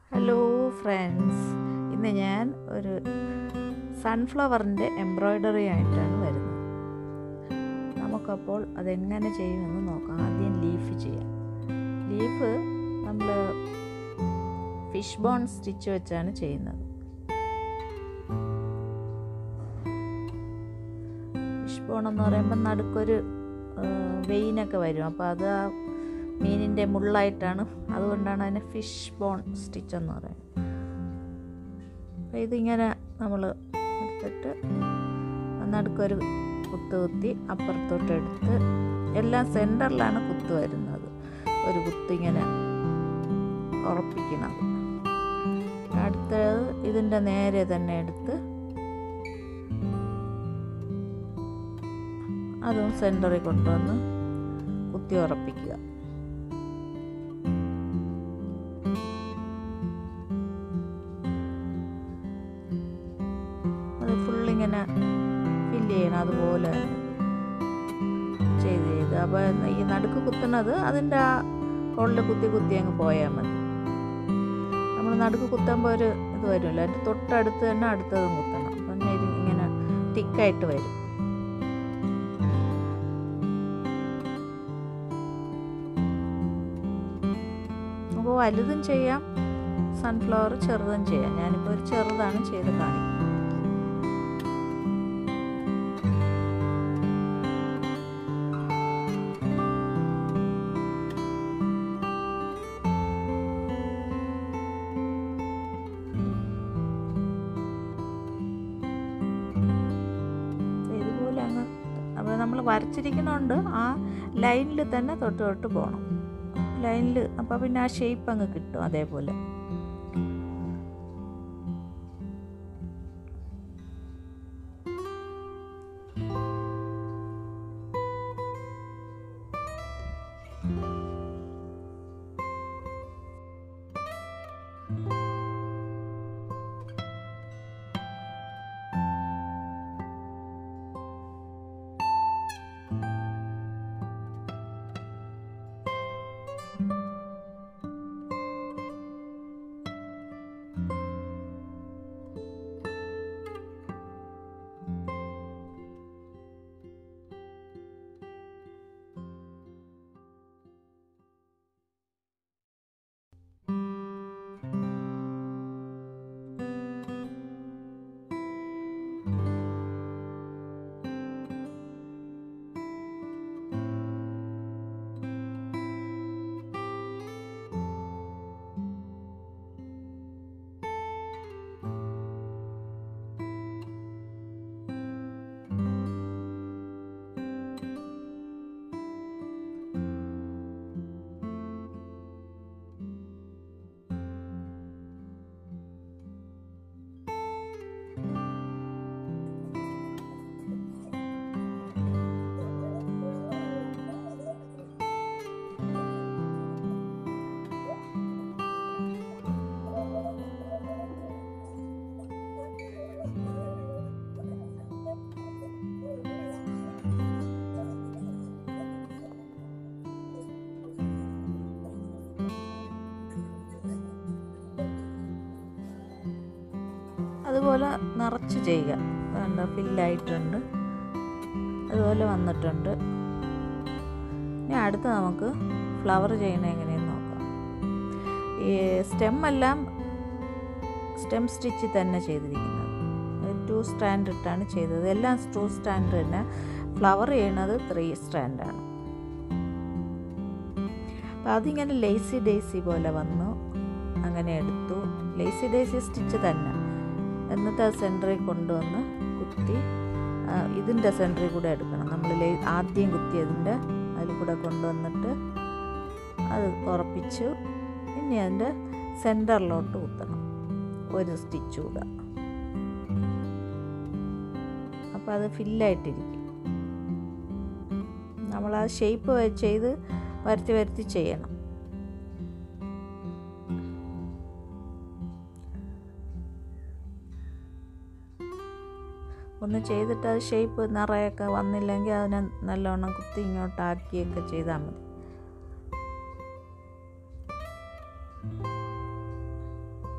hello friends ഇന്ന് ഞാൻ ഒരു സൺഫ്ലവറിൻ്റെ എംബ്രോയ്ഡറി ആയിട്ടാണ് വരുന്നത് നമുക്കപ്പോൾ അതെങ്ങനെ ചെയ്യുമെന്ന് നോക്കാം ആദ്യം ലീഫ് ചെയ്യാം ലീഫ് നമ്മൾ ഫിഷ് ബോൺ സ്റ്റിച്ച് വെച്ചാണ് ചെയ്യുന്നത് ഫിഷ് ബോൺ എന്ന് പറയുമ്പോൾ നടുക്കൊരു വെയിനൊക്കെ വരും അപ്പോൾ അത് ആ മീനിൻ്റെ മുള്ളായിട്ടാണ് അതുകൊണ്ടാണ് അതിനെ ഫിഷ് ബോൺ സ്റ്റിച്ച് എന്ന് പറയുന്നത് അപ്പോൾ ഇതിങ്ങനെ നമ്മൾ എടുത്തിട്ട് നടുക്കൊരു കുത്ത് കുത്തി അപ്പുറത്തോട്ട് എടുത്ത് എല്ലാം സെൻറ്ററിലാണ് കുത്ത് വരുന്നത് ഒരു കുത്ത് ഇങ്ങനെ ഉറപ്പിക്കുന്നത് അടുത്തത് ഇതിൻ്റെ നേരെ തന്നെ എടുത്ത് അതും സെൻറ്ററിൽ കൊണ്ടുവന്ന് കുത്തി ഉറപ്പിക്കുക അത് ഫുള്ളിങ്ങനെ ഫില്ല് ചെയ്യണം അതുപോലെ ചെയ്ത് ചെയ്ത് അപ്പോൾ ഈ നടുക്ക് കുത്തുന്നത് അതിൻ്റെ ആ ഹോളിൽ കുത്തി കുത്തി അങ്ങ് പോയാൽ മതി നമ്മൾ നടുക്ക് കുത്തുമ്പോൾ ഒരു ഇത് വരുമല്ലോ അതിൻ്റെ തൊട്ടടുത്ത് തന്നെ അടുത്തതും കുത്തണം അപ്പം ഇത് ഇങ്ങനെ തിക്കായിട്ട് വരും അപ്പോൾ വലുതും ചെയ്യാം സൺഫ്ലവർ ചെറുതും ചെയ്യാം ഞാനിപ്പോൾ ഒരു ചെറുതാണ് ചെയ്ത് കാണിക്കുന്നത് ഇതുപോലെ അങ്ങ് അപ്പോൾ നമ്മൾ വരച്ചിരിക്കണോണ്ട് ആ ലൈനിൽ തന്നെ തൊട്ട് തൊട്ട് പോകണം ലൈനിൽ അപ്പോൾ പിന്നെ ആ ഷേപ്പ് അങ്ങ് കിട്ടും അതേപോലെ അതുപോലെ നിറച്ച് ചെയ്യുക വേണ്ട ഫില്ലായിട്ടുണ്ട് അതുപോലെ വന്നിട്ടുണ്ട് ഇനി അടുത്ത് നമുക്ക് ഫ്ലവർ ചെയ്യണ എങ്ങനെയെന്ന് നോക്കാം ഈ സ്റ്റെം എല്ലാം സ്റ്റെം സ്റ്റിച്ച് തന്നെ ചെയ്തിരിക്കുന്നത് ടു സ്റ്റാൻഡ് ഇട്ടാണ് ചെയ്തത് എല്ലാം ടു സ്റ്റാൻഡ് തന്നെ ഫ്ലവർ ചെയ്യണത് ത്രീ സ്റ്റാൻഡാണ് അപ്പോൾ അതിങ്ങനെ ലേസി ഡേസി പോലെ വന്നു അങ്ങനെ എടുത്തു ലേസി ഡേസി സ്റ്റിച്ച് തന്നെ എന്നിട്ട് അത് സെൻറ്ററിൽ കൊണ്ടുവന്ന് കുത്തി ഇതിൻ്റെ സെൻറ്ററിൽ കൂടെ എടുക്കണം നമ്മൾ ആദ്യം കുത്തിയതിൻ്റെ അതിൽ കൂടെ കൊണ്ടുവന്നിട്ട് അത് ഉറപ്പിച്ചു ഇനി അതിൻ്റെ സെൻറ്ററിലോട്ട് കുത്തണം ഒരു സ്റ്റിച്ച് കൂടെ അപ്പോൾ അത് ഫില്ലായിട്ടിരിക്കും നമ്മൾ ആ ഷേപ്പ് ചെയ്ത് വരുത്തി വരുത്തി ചെയ്യണം ഒന്ന് ചെയ്തിട്ട് അത് ഷേപ്പ് നിറയൊക്കെ വന്നില്ലെങ്കിൽ അതിനെ നല്ലോണം കുത്തി ഇങ്ങോട്ടാക്കിയൊക്കെ ചെയ്താൽ മതി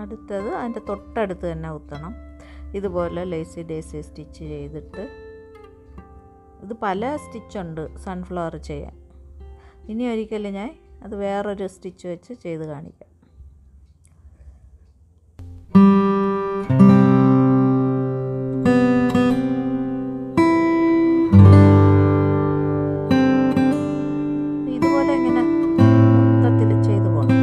അടുത്തത് അതിൻ്റെ തൊട്ടടുത്ത് തന്നെ കുത്തണം ഇതുപോലെ ലേസി ഡേസി സ്റ്റിച്ച് ചെയ്തിട്ട് ഇത് പല സ്റ്റിച്ചുണ്ട് സൺഫ്ലവർ ചെയ്യാൻ ഇനി ഒരിക്കലും ഞാൻ അത് വേറൊരു സ്റ്റിച്ച് വെച്ച് ചെയ്ത് കാണിക്കാം ഇതുപോലെ ഇങ്ങനെ മൊത്തത്തിൽ ചെയ്തു പോകണം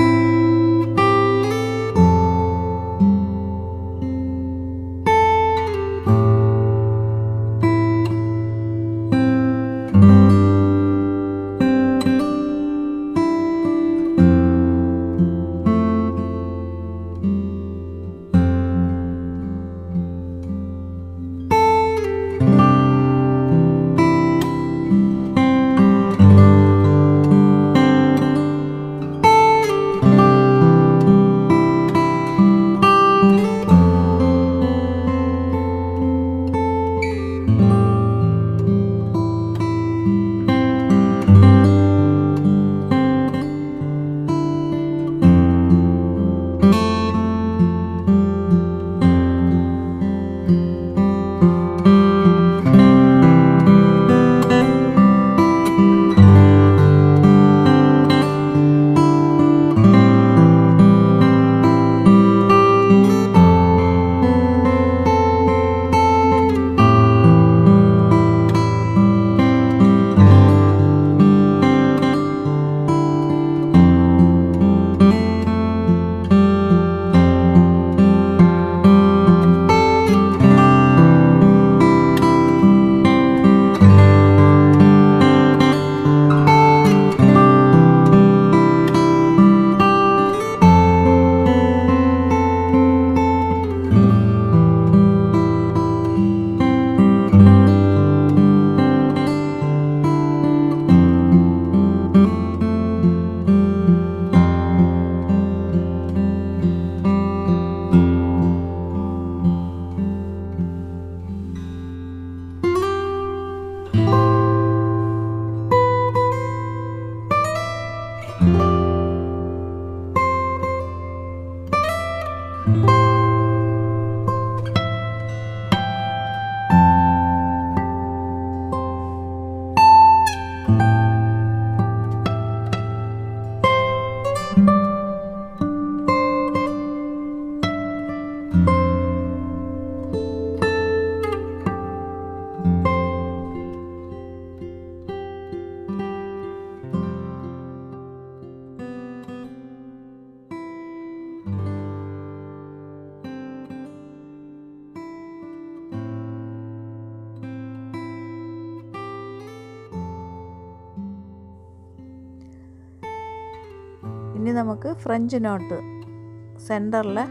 ഇനി നമുക്ക് ഫ്രഞ്ച് നോട്ട് സെൻറ്ററിലെ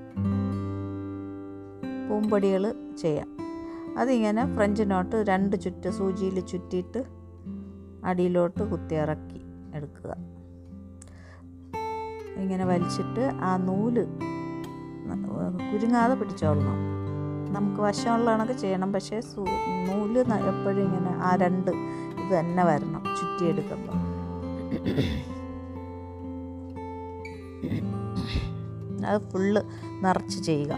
പൂമ്പൊടികൾ ചെയ്യാം അതിങ്ങനെ ഫ്രഞ്ച് നോട്ട് രണ്ട് ചുറ്റ് സൂചിയിൽ ചുറ്റിയിട്ട് അടിയിലോട്ട് കുത്തിയിറക്കി എടുക്കുക ഇങ്ങനെ വലിച്ചിട്ട് ആ നൂല് കുരുങ്ങാതെ പിടിച്ചോളണം നമുക്ക് വശമുള്ള കണക്ക് ചെയ്യണം പക്ഷേ സൂ- നൂല് ന- എപ്പോഴും ഇങ്ങനെ ആ രണ്ട് ഇത് തന്നെ വരണം ചുറ്റിയെടുക്കുമ്പോൾ അത് ഫുള്ള് നിറച്ച് ചെയ്യുക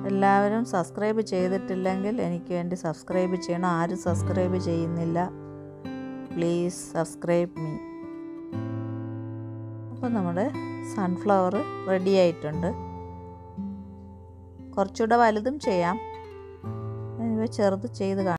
എല്ലാവരും സബ്സ്ക്രൈബ് ചെയ്തിട്ടില്ലെങ്കിൽ എനിക്ക് വേണ്ടി സബ്സ്ക്രൈബ് ചെയ്യണം ആരും സബ്സ്ക്രൈബ് ചെയ്യുന്നില്ല പ്ലീസ് സബ്സ്ക്രൈബ് മീ അപ്പോൾ നമ്മുടെ സൺഫ്ലവർ റെഡി ആയിട്ടുണ്ട് കുറച്ചുകൂടെ വലുതും ചെയ്യാം ഞാൻ ചെറുത് ചെയ്ത് കാണാം